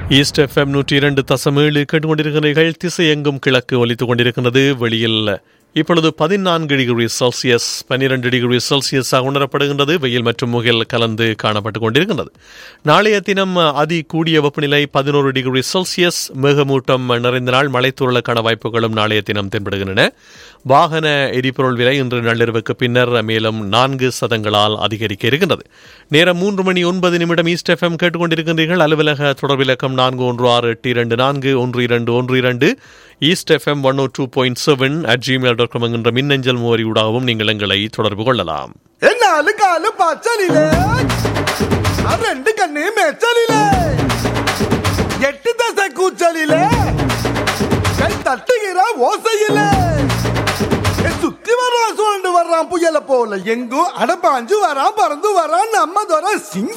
east FM நூற்றி இரண்டு தசம் ஏழு கேட்டுக்கொண்டிருக்கிறீர்கள் திசை எங்கும் கிழக்கு ஒலித்துக் கொண்டிருக்கிறது வெளியில் இப்பொழுது பதினான்கு டிகிரி செல்சியஸ் பன்னிரண்டு டிகிரி செல்சியஸாக உணரப்படுகின்றது வெயில் மற்றும் முகில் கலந்து காணப்பட்டுக் கொண்டிருக்கின்றது நாளைய தினம் அதி கூடிய வெப்பநிலை பதினோரு டிகிரி செல்சியஸ் மேகமூட்டம் நிறைந்த நாள் மழைத்தூரலுக்கான வாய்ப்புகளும் நாளைய தினம் தென்படுகின்றன வாகன எரிபொருள் விலை இன்று நள்ளிரவுக்கு பின்னர் மேலும் நான்கு சதங்களால் அதிகரிக்க இருக்கின்றது நேரம் மூன்று மணி ஒன்பது நிமிடம் ஈஸ்ட் எஃப்எம் கேட்டுக்கொண்டிருக்கின்றீர்கள் அலுவலக தொடர்பிலக்கம் நான்கு ஒன்று ஆறு எட்டு இரண்டு நான்கு ஒன்று இரண்டு ஒன்று இரண்டு East FM one o two point seven at Gmail dot com என்கின்ற மின்னஞ்சல் முகவரியூடாகவும் நீங்கள் எங்களை தொடர்பு கொள்ளலாம் നാല് കാല് പച്ചലില് ആ രണ്ട് കണ്ണേ മെച്ചലില് എട്ട് ദശ കൂച്ചലില് കൈ തട്ടുകിற ஓசையில சுத்தி வர்றான் சுழண்டு வர்றான் புயல போல எங்கும் அடப்பாஞ்சு வரான் பறந்து வரான் நம்ம துறை சிங்க